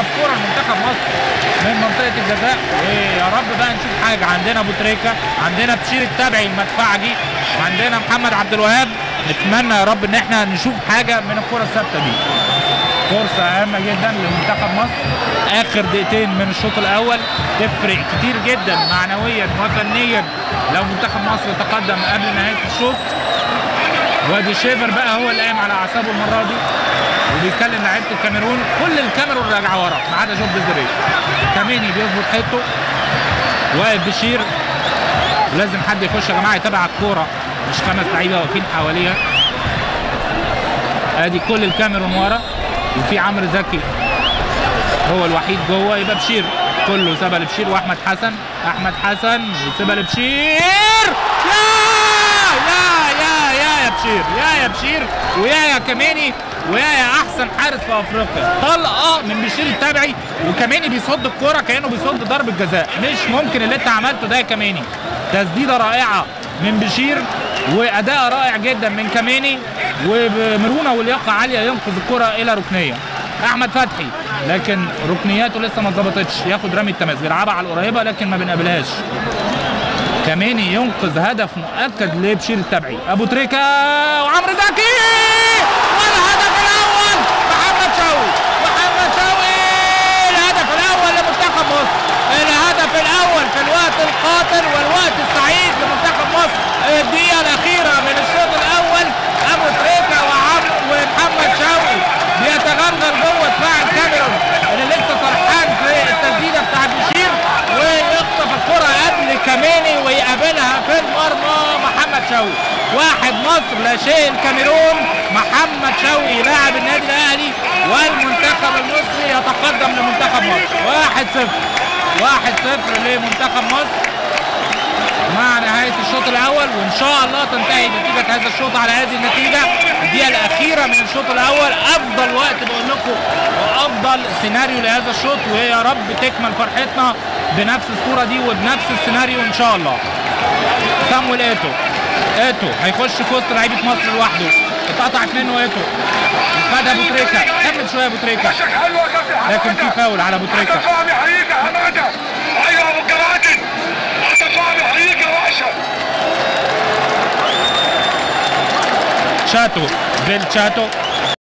هدف كوره لمنتخب مصر من منطقه الجزاء ويا رب بقى نشوف حاجه عندنا ابو تريكه عندنا بشير التابعي المدفعجي وعندنا محمد عبد الوهاب نتمنى يا رب ان احنا نشوف حاجه من الكره الثابته دي فرصة هامة جدا لمنتخب مصر آخر دقيقتين من الشوط الأول تفرق كتير جدا معنويا وفنيا لو منتخب مصر تقدم قبل نهاية الشوط وادي شيفر بقى هو اللي قايم على أعصابه المرة دي وبيتكلم لعيبة الكاميرون كل الكاميرون راجعة ورا ما عدا جوب ديزري كاميني بيظبط حيطه واقف بشير لازم حد يخش يا جماعة يتابع الكورة مش خمس لعيبة واقفين حواليها ادي كل الكاميرون ورا وفي عمرو زكي هو الوحيد جوه يبقى بشير كله سابها لبشير واحمد حسن احمد حسن وسابها لبشير يا يا يا يا يا بشير يا يا بشير ويا يا كماني ويا يا احسن حارس في افريقيا طلقه من بشير التابعي وكماني بيصد الكوره كانه بيصد ضربه جزاء مش ممكن اللي انت عملته ده يا كماني تسديده رائعه من بشير واداء رائع جدا من كماني وبمرونه ولياقه عاليه ينقذ الكره الى ركنيه احمد فتحي لكن ركنياته لسه ما اتظبطتش ياخد رمي التماس بيلعبها على القريبه لكن ما بنقابلهاش كماني ينقذ هدف مؤكد لبشير التبعي ابو تريكه وعمرو زكي والهدف الاول محمد شوقي محمد شوقي الهدف الاول لمنتخب مصر الهدف الاول في الوقت القاتل والوقت السعيد لمنتخب مصر الدقيقه الاخيره من الشوط الاول ابو تريكه وعمرو ومحمد شوقي بيتغلغل جوه دفاع الكاميرون اللي لسه فرحان في التسديده بتاعت بشير ويخطف الكره قبل كماني ويقابلها في المرمى محمد شوقي واحد مصر لا شيء الكاميرون محمد شوقي لاعب النادي الاهلي والمنتخب المصري يتقدم لمنتخب مصر واحد صفر واحد صفر لمنتخب مصر مع نهاية الشوط الأول وإن شاء الله تنتهي نتيجة هذا الشوط على هذه النتيجة الدقيقة الأخيرة من الشوط الأول أفضل وقت بقول لكم وأفضل سيناريو لهذا الشوط ويا رب تكمل فرحتنا بنفس الصورة دي وبنفس السيناريو إن شاء الله. سامويل إيتو إيتو هيخش في وسط لعيبة مصر لوحده اتقطعت منه إيتو خدها أبو تريكة كمل شوية أبو تريكة لكن في فاول على أبو تريكة فهمي حقيقي يا حماده ايوه ابو الكباتن حسن فهمي حقيقي يا وحشه شاتو فيل شاتو